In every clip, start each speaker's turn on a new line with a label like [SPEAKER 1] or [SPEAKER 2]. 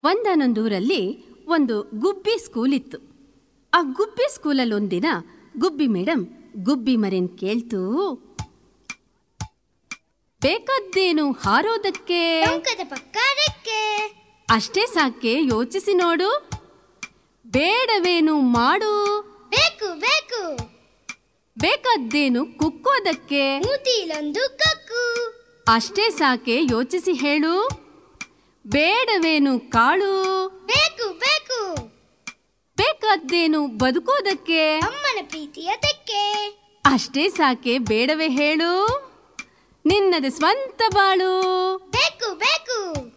[SPEAKER 1] ಒಂದಾನೊಂದೂರಲ್ಲಿ ಒಂದು ಗುಬ್ಬಿ ಸ್ಕೂಲ್ ಇತ್ತು ಆ ಗುಬ್ಬಿ ಸ್ಕೂಲಲ್ಲಿ ಒಂದಿನ ಗುಬ್ಬಿ ಮೇಡಮ್ ಗುಬ್ಬಿ ಮರಿನ್ ಕೇಳ್ತು ಬೇಕಾದ್ದೇನು ಹಾರೋದಕ್ಕೆ
[SPEAKER 2] ಟೊಂಕದ ಪಕ್ಕ ಅದಕ್ಕೆ
[SPEAKER 1] ಅಷ್ಟೇ ಸಾಕೆ ಯೋಚಿಸಿ ನೋಡು ಬೇಡವೇನು ಮಾಡು
[SPEAKER 2] ಬೇಕು ಬೇಕು
[SPEAKER 1] ಬೇಕಾದ್ದೇನು ಕುಕ್ಕೋದಕ್ಕೆ
[SPEAKER 2] ಮೂತಿಲೊಂದು ಕಕ್ಕು
[SPEAKER 1] ಅಷ್ಟೇ ಸಾಕೆ ಯೋಚಿಸಿ ಹೇಳು ಬೇಡವೇನು ಕಾಳು
[SPEAKER 2] ಬೇಕು ಬೇಕು
[SPEAKER 1] ಬೇಕಾದ್ದೇನು ಬದುಕೋದಕ್ಕೆ
[SPEAKER 2] ಅಮ್ಮನ ಪ್ರೀತಿಯ ತೆಕ್ಕೆ
[SPEAKER 1] ಅಷ್ಟೇ ಸಾಕೆ ಬೇಡವೇ ಹೇಳು ನಿನ್ನದು ಸ್ವಂತ ಬಾಳು
[SPEAKER 2] ಬೇಕು ಬೇಕು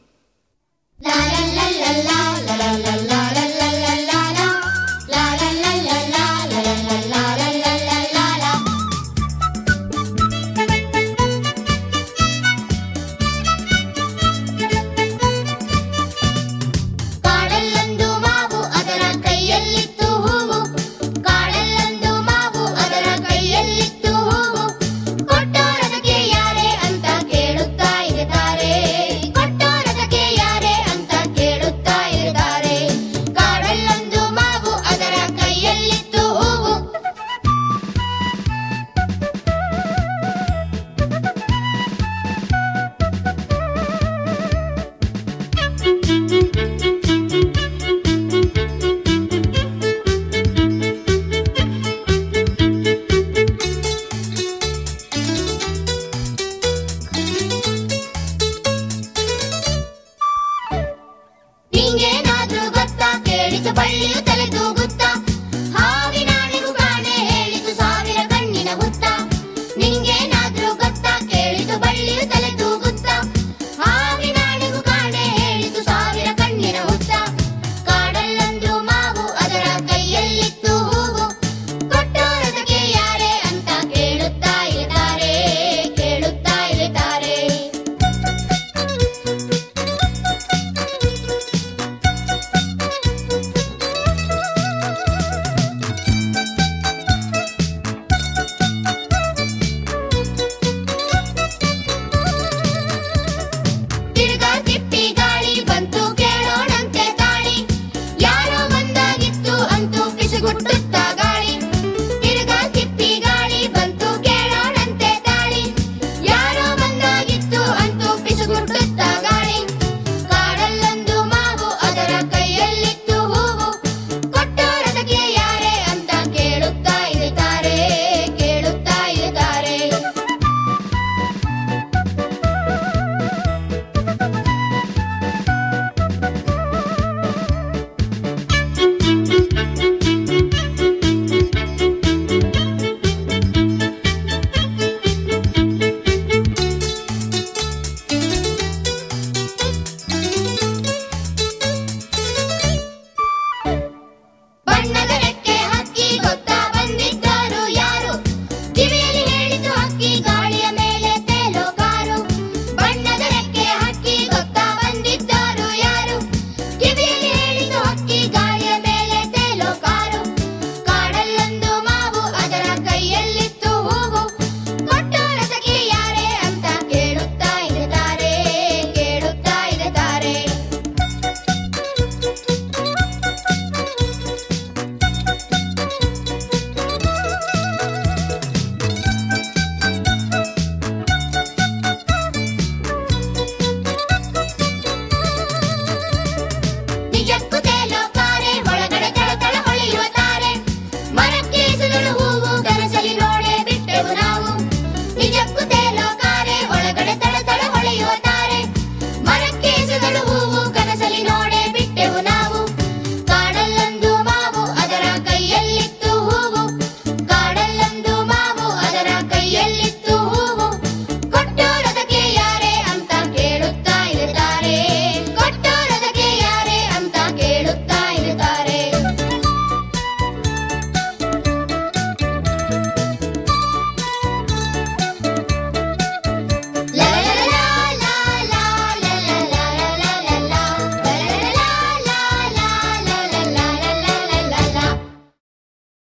[SPEAKER 3] ಕಾಡಲ್ಲೊಂದು ಮಾವು ಅದರ ಕೈಯಲ್ಲಿತ್ತು ಹೂವು ಕಾಡಲ್ಲೊಂದು ಮಾವು ಅದರ ಕೈಯಲ್ಲಿತ್ತು ಹೂವು ಕೊಟ್ಟೋರದಕ್ಕೆ ಯಾರೇ ಅಂತ ಕೇಳುತ್ತಾ ಇರುತ್ತಾರೆ ಕೊಟ್ಟೋರದಕ್ಕೆ ಯಾರೇ ಅಂತ ಕೇಳುತ್ತಾ ಇರುತ್ತಾರೆ ಕಾಡಲ್ಲೊಂದು ಮಾವು ಅದರ ಕೈಯಲ್ಲಿತ್ತು ಹೂವು ನಿಂಗೇನಾದ್ರೂ ಗೊತ್ತಾ ಕೇಳಿಸು ಬಳ್ಳಿಯು ತಲೆದು